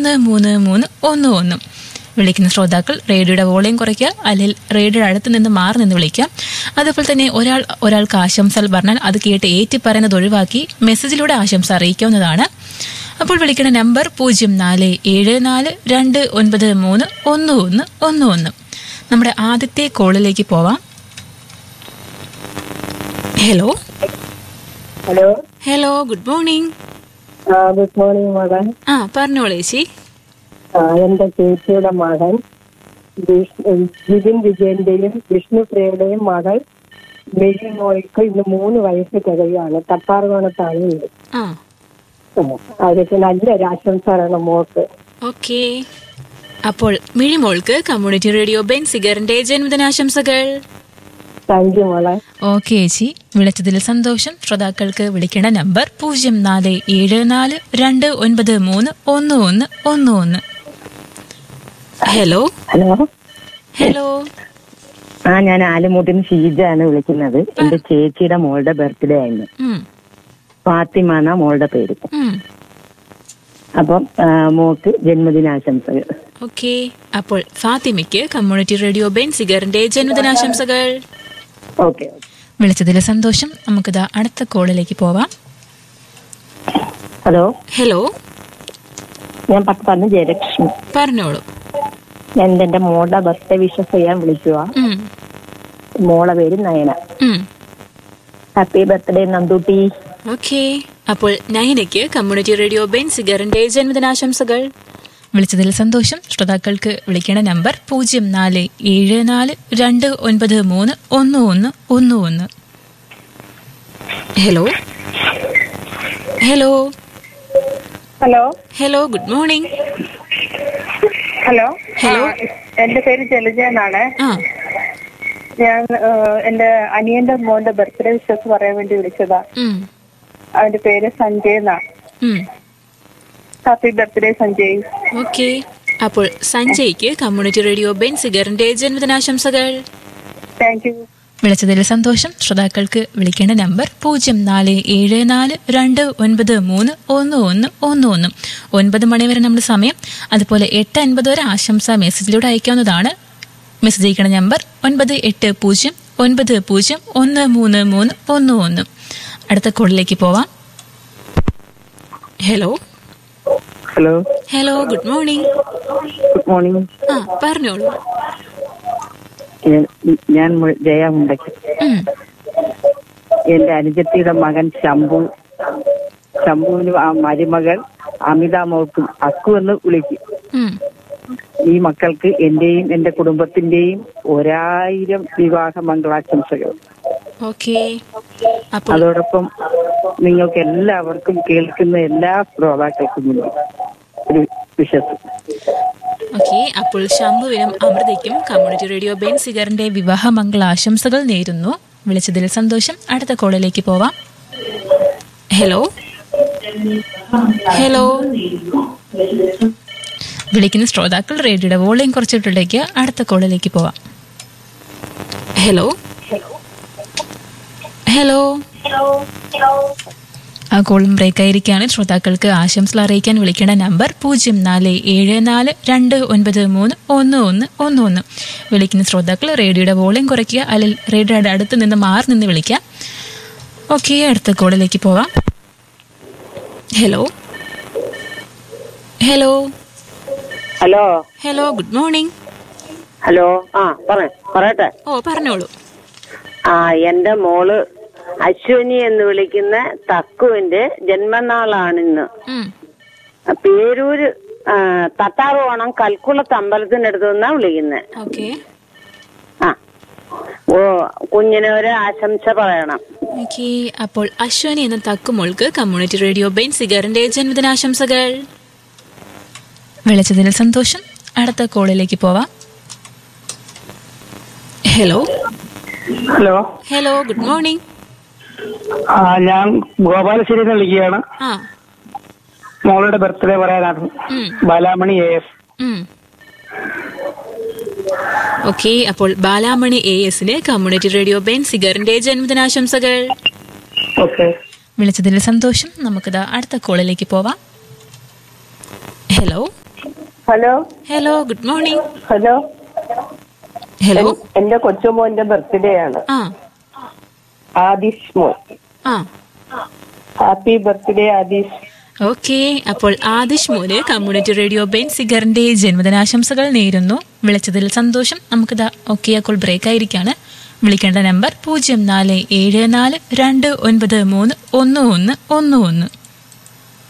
ഒന്ന് മൂന്ന് മൂന്ന് ഒന്ന് ഒന്ന് വിളിക്കുന്ന ശ്രോതാക്കൾ റേഡിയോയുടെ വോളിയം കുറയ്ക്കുക അല്ലെങ്കിൽ റേഡിയോയുടെ അടുത്ത് നിന്ന് മാറി നിന്ന് വിളിക്കുക അതുപോലെ തന്നെ ഒരാൾ ഒരാൾക്ക് ആശംസകൾ പറഞ്ഞാൽ അത് കേട്ട് ഏറ്റി പറയുന്നത് ഒഴിവാക്കി മെസ്സേജിലൂടെ ആശംസ അറിയിക്കാവുന്നതാണ് അപ്പോൾ വിളിക്കുന്ന നമ്പർ പൂജ്യം നാല് ഏഴ് നാല് രണ്ട് ഒൻപത് മൂന്ന് ഒന്ന് ഒന്ന് ഒന്ന് ഒന്ന് നമ്മുടെ ആദ്യത്തെ കോളിലേക്ക് പോവാം hello hello hello good morning ആ ഗുഡ് മോർണിംഗ് മകൻ ആ പറഞ്ഞോളൂ ചേച്ചി ആ എന്റെ ചേച്ചിയുടെ മകൻ വിഷ്ണു ജിതിൻ വിജയന്റെയും വിഷ്ണുപ്രിയയുടെയും മകൾ മെരി മോൾക്ക് ഇന്ന് മൂന്ന് വയസ്സ് തികയാണ് തപ്പാർകോണത്താണ് വീട് ആ ഉം. അവർക്ക് നല്ലൊരു ആശംസ പറയണം മോൾക്ക് ഓക്കെ അപ്പോൾ മിഴിമോൾക്ക് കമ്മ്യൂണിറ്റി റേഡിയോ ബെൻ സിഗറിന്റെ ജന്മദിനാശംസകൾ താങ്ക് യു മോളെ ഓക്കെ ചേച്ചി വിളിച്ചതിൽ സന്തോഷം ശ്രോതാക്കൾക്ക് വിളിക്കേണ്ട നമ്പർ പൂജ്യം നാല് ഏഴ് നാല് രണ്ട് ഒൻപത് മൂന്ന് ഒന്ന് ഒന്ന് ഒന്ന് ഒന്ന് ഹലോ ഹലോ ഹലോ ആ ഞാൻ ആലുമൂട്ടിന് ഷീജാണ് വിളിക്കുന്നത് എന്റെ ചേച്ചിയുടെ മോളുടെ ബർത്ത്ഡേ ആയിരുന്നു ഉം, ഫാത്തിമ എന്നാ മോളുടെ പേര് ഉം. അപ്പം ആ, മോക്ക് ജന്മദിനാശംസകൾ ഓക്കെ അപ്പോൾ ഫാത്തിമയ്ക്ക് കമ്മ്യൂണിറ്റി റേഡിയോ ബെൻ സിഗറിന്റെ ജന്മദിനാശംസകൾ ഓക്കെ വിളിച്ചതിൽ സന്തോഷം നമുക്കിതാ അടുത്ത കോളിലേക്ക് പോവാം ഹലോ ഹലോ ഞാൻ പത്താന്ന് ജയലക്ഷ്മി പറഞ്ഞോളൂ ഞാൻ എന്റെ മോളുടെ ബർത്ത്ഡേ വിഷസ് ചെയ്യാൻ വിളിക്കുക ഉം, മോളെ പേര് നയന ഉം. ഹാപ്പി ബർത്ത്ഡേ നന്ദുട്ടി ഓക്കെ അപ്പോൾ നയനയ്ക്ക് കമ്മ്യൂണിറ്റി റേഡിയോ ബെൻ സിഗറിന്റെ ജന്മദിനാശംസകൾ വിളിച്ചതിൽ സന്തോഷം ശ്രോതാക്കൾക്ക് വിളിക്കേണ്ട നമ്പർ പൂജ്യം നാല് ഏഴ് നാല് രണ്ട് ഒൻപത് മൂന്ന് ഒന്ന് ഒന്ന് ഒന്ന് ഒന്ന് hello hello hello hello good morning hello hello. ആ, എന്റെ പേര് ജലജ എന്നാണ് ആ ഞാൻ ആ, എന്റെ അനിയന്റെ മോന്റെ ബർത്ത്ഡേ വിഷസ് പറയാൻ വേണ്ടി വിളിച്ചതാ ഉം, അവന്റെ പേര് സഞ്ജയ് എന്നാ ഉം. ഹാപ്പി ബർത്ത്ഡേ സഞ്ജയ് ഓക്കെ അപ്പോൾ സഞ്ജയ്ക്ക് കമ്മ്യൂണിറ്റി റേഡിയോ ബെൻ സിഗറിന്റെ ജന്മദിനാശംസകൾ താങ്ക് യു വിളിച്ചതിൽ സന്തോഷം ശ്രോതാക്കൾക്ക് വിളിക്കേണ്ട നമ്പർ പൂജ്യം നാല് ഏഴ് നാല് രണ്ട് ഒൻപത് മൂന്ന് ഒന്ന് ഒന്ന് ഒന്ന് ഒന്ന് ഒൻപത് മണി വരെ നമ്മുടെ സമയം അതുപോലെ എട്ട് അൻപത് വരെ ആശംസ മെസ്സേജിലൂടെ അയക്കാവുന്നതാണ് മെസ്സേജ് അയക്കേണ്ട നമ്പർ ഒൻപത് എട്ട് പൂജ്യം ഒൻപത് പൂജ്യം ഒന്ന് മൂന്ന് മൂന്ന് ഒന്ന് ഒന്ന് അടുത്ത കോളിലേക്ക് പോവാം hello hello hello good morning good morning ആ പറഞ്ഞോളൂ ഞാൻ മു- ജയ മുണ്ടയ്ക്ക് ഉം, എന്റെ അനുജത്തിയുടെ മകൻ ശംഭു ശംഭുവിന് ആ മരുമകൾ അമിത മോൾക്കും അക്കു എന്ന് വിളിക്കും ഉം. ഈ മക്കൾക്ക് എന്റെയും എന്റെ കുടുംബത്തിന്റെയും ഒരായിരം വിവാഹ മംഗളാശംസകൾ ഓക്കെ അപ്പോൾ അതോടൊപ്പം നിങ്ങൾക്ക് എല്ലാവർക്കും കേൾക്കുന്ന എല്ലാ ശ്രോതാക്കൾക്കും വേണ്ടി ഒരു വിശ്വസ് ഓക്കെ അപ്പോൾ ശംഭുവിനും അമൃതയ്ക്കും കമ്മ്യൂണിറ്റി റേഡിയോ ബെൻ സിഗറിന്റെ വിവാഹ മംഗള ആശംസകൾ നേരുന്നു വിളിച്ചതിൽ സന്തോഷം അടുത്ത കോളിലേക്ക് പോവാം ഹലോ ഹലോ വിളിക്കുന്ന ശ്രോതാക്കൾ റേഡിയോയുടെ വോളിയം കുറച്ചിട്ടിലേക്ക് അടുത്ത കോളിലേക്ക് പോവാം ഹലോ ഹലോ ആ കോളും ബ്രേക്ക് ആയിരിക്കുകയാണ് ശ്രോതാക്കൾക്ക് ആശംസകൾ അറിയിക്കാൻ വിളിക്കേണ്ട നമ്പർ പൂജ്യം നാല് ഏഴ് നാല് രണ്ട് ഒൻപത് മൂന്ന് ഒന്ന് ഒന്ന് ഒന്ന് ഒന്ന് വിളിക്കുന്ന ശ്രോതാക്കൾ റേഡിയോയുടെ വോളിയം കുറയ്ക്കുക അല്ലെങ്കിൽ റേഡിയോയുടെ അടുത്ത് നിന്ന് മാറി നിന്ന് വിളിക്കുക ഓക്കെ അടുത്ത കോളിലേക്ക് പോവാം hello hello hello hello good morning hello ആ പറ പറയട്ടെ ഓ പറഞ്ഞോളൂ ആ എന്റെ മോള് അശ്വിനി എന്ന് വിളിക്കുന്ന തക്കുവിന്റെ ജന്മനാളാണിന്ന് ഉം, പേരൂര് ആ, തട്ടാറുകോണം കൽക്കുളത്ത് അമ്പലത്തിനടുത്ത് നിന്നാ വിളിക്കുന്നത് ഓക്കെ ആ ഓ കുഞ്ഞിന് ഒരു ആശംസ പറയണം ഓക്കെ അപ്പോൾ അശ്വനി എന്ന തക്കുമോൾക്ക് കമ്മ്യൂണിറ്റി റേഡിയോ ബെൻ സിഗറിന്റെ ജന്മദിനാശംസകൾ വിളിച്ചതിൽ സന്തോഷം അടുത്ത കോളിലേക്ക് പോവാം hello hello hello good morning ആ ഞാൻ ഗോപാലശ്ശേരി വിളിക്കുകയാണ് ആ മോളുടെ ബർത്ത്ഡേ പറയാനാണ് ഉം, ബാലാമണി എ എസ് ഉം. ഓക്കെ അപ്പോൾ ബാലാമണി എ എസിന് കമ്മ്യൂണിറ്റി റേഡിയോ ബെൻ സിഗറിന്റെ ജന്മദിനാശംസകൾ ഓക്കെ വിളിച്ചതിൽ സന്തോഷം നമുക്കിതാ അടുത്ത കോളിലേക്ക് പോവാം hello hello hello good morning hello hello എൻ- എന്റെ കൊച്ചുമോന്റെ ബർത്ത്ഡേ ആണ് ആ ആദിഷ് മോൻ ആ ഹാപ്പി ബർത്ത്ഡേ ആദിഷ് ഓക്കെ അപ്പോൾ ആദിഷ് മോന് കമ്മ്യൂണിറ്റി റേഡിയോ ബെൻ സിഗറിന്റെ ജന്മദിനാശംസകൾ നേരുന്നു വിളിച്ചതിൽ സന്തോഷം നമുക്കിതാ ഓക്കെ അപ്പോൾ ബ്രേക്ക് ആയിരിക്കാണ് വിളിക്കേണ്ട നമ്പർ പൂജ്യം നാല് ഏഴ് നാല് രണ്ട് ഒൻപത് മൂന്ന് ഒന്ന് ഒന്ന് ഒന്ന് ഒന്ന്